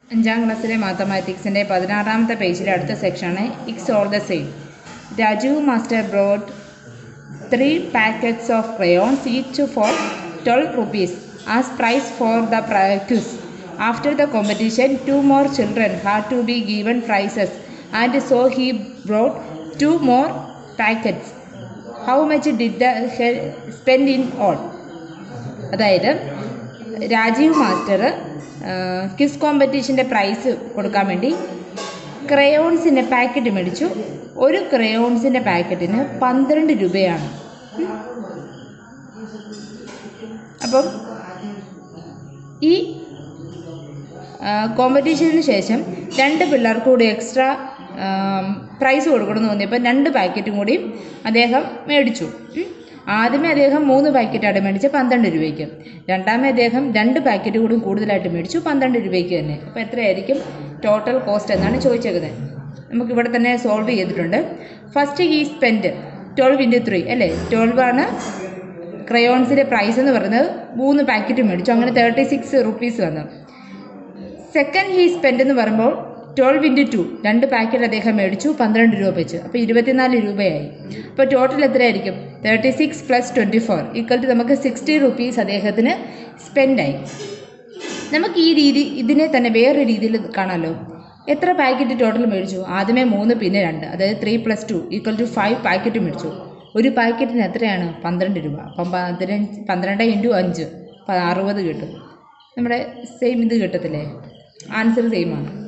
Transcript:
അഞ്ചാം ക്ലാസ്സിലെ മാത്തമാറ്റിക്സിൻ്റെ പതിനാറാമത്തെ പേജിലെ അടുത്ത സെക്ഷനാണ് it's all the same Rajiv master brought three packets of crayons each for twelve rupees as prize for the quiz after the competition two more children had to be given prizes and so he brought two more packets how much did the spend in all അതായത് Rajiv master quiz കോമ്പറ്റീഷൻ്റെ പ്രൈസ് കൊടുക്കാൻ വേണ്ടി ക്രയോൺസിൻ്റെ packet മേടിച്ചു ഒരു ക്രയോൺസിൻ്റെ പാക്കറ്റിന് പന്ത്രണ്ട് രൂപയാണ് ഉം. അപ്പം ഈ കോമ്പറ്റീഷന് ശേഷം രണ്ട് പിള്ളേർക്ക് കൂടി എക്സ്ട്രാ പ്രൈസ് കൊടുക്കണമെന്ന് തോന്നിയപ്പോൾ രണ്ട് പാക്കറ്റും കൂടി അദ്ദേഹം മേടിച്ചു ഉം. ആദ്യമേ അദ്ദേഹം മൂന്ന് പാക്കറ്റാണ് മേടിച്ചത് പന്ത്രണ്ട് രൂപയ്ക്ക് രണ്ടാമേ അദ്ദേഹം രണ്ട് പാക്കറ്റ് കൂടി കൂടുതലായിട്ട് മേടിച്ചു പന്ത്രണ്ട് രൂപയ്ക്ക് തന്നെ അപ്പോൾ എത്രയായിരിക്കും ടോട്ടൽ കോസ്റ്റ് എന്നാണ് ചോദിച്ചേക്കുന്നത് നമുക്ക് ഇവിടെ തന്നെ സോൾവ് ചെയ്തിട്ടുണ്ട് ഫസ്റ്റ് ഈ സ്പെൻഡ് ട്വൽവ് ഇൻറ്റു ത്രീ അല്ലേ ട്വൽവ് ആണ് ക്രയോൺസിൻ്റെ പ്രൈസ് എന്ന് പറയുന്നത് മൂന്ന് പാക്കറ്റ് മേടിച്ചു അങ്ങനെ തേർട്ടി സിക്സ് റുപ്പീസ് വന്നു സെക്കൻഡ് ഹീ സ്പെൻഡ് എന്ന് പറയുമ്പോൾ ട്വൽവ് ഇൻറ്റു ടു രണ്ട് പാക്കറ്റ് അദ്ദേഹം മേടിച്ചു പന്ത്രണ്ട് രൂപ വെച്ച് അപ്പോൾ ഇരുപത്തിനാല് രൂപയായി അപ്പോൾ ടോട്ടൽ എത്രയായിരിക്കും thirty six plus twenty four equal to നമുക്ക് സിക്സ്റ്റി റുപ്പീസ് അദ്ദേഹത്തിന് സ്പെൻഡായി നമുക്ക് ഈ രീതി ഇതിനെ തന്നെ വേറൊരു രീതിയിൽ കാണാമല്ലോ എത്ര പാക്കറ്റ് ടോട്ടൽ മേടിച്ചു ആദ്യമേ മൂന്ന് പിന്നെ രണ്ട് അതായത് three plus two equal to five packet മേടിച്ചു ഒരു പാക്കറ്റിന് എത്രയാണ് പന്ത്രണ്ട് രൂപ അപ്പം പതിനഞ്ച് പന്ത്രണ്ട് ഇൻറ്റു അഞ്ച് അപ്പം അറുപത് കിട്ടും നമ്മുടെ സെയിം ഇത് കിട്ടത്തില്ലേ ആൻസർ സെയിം ആണ്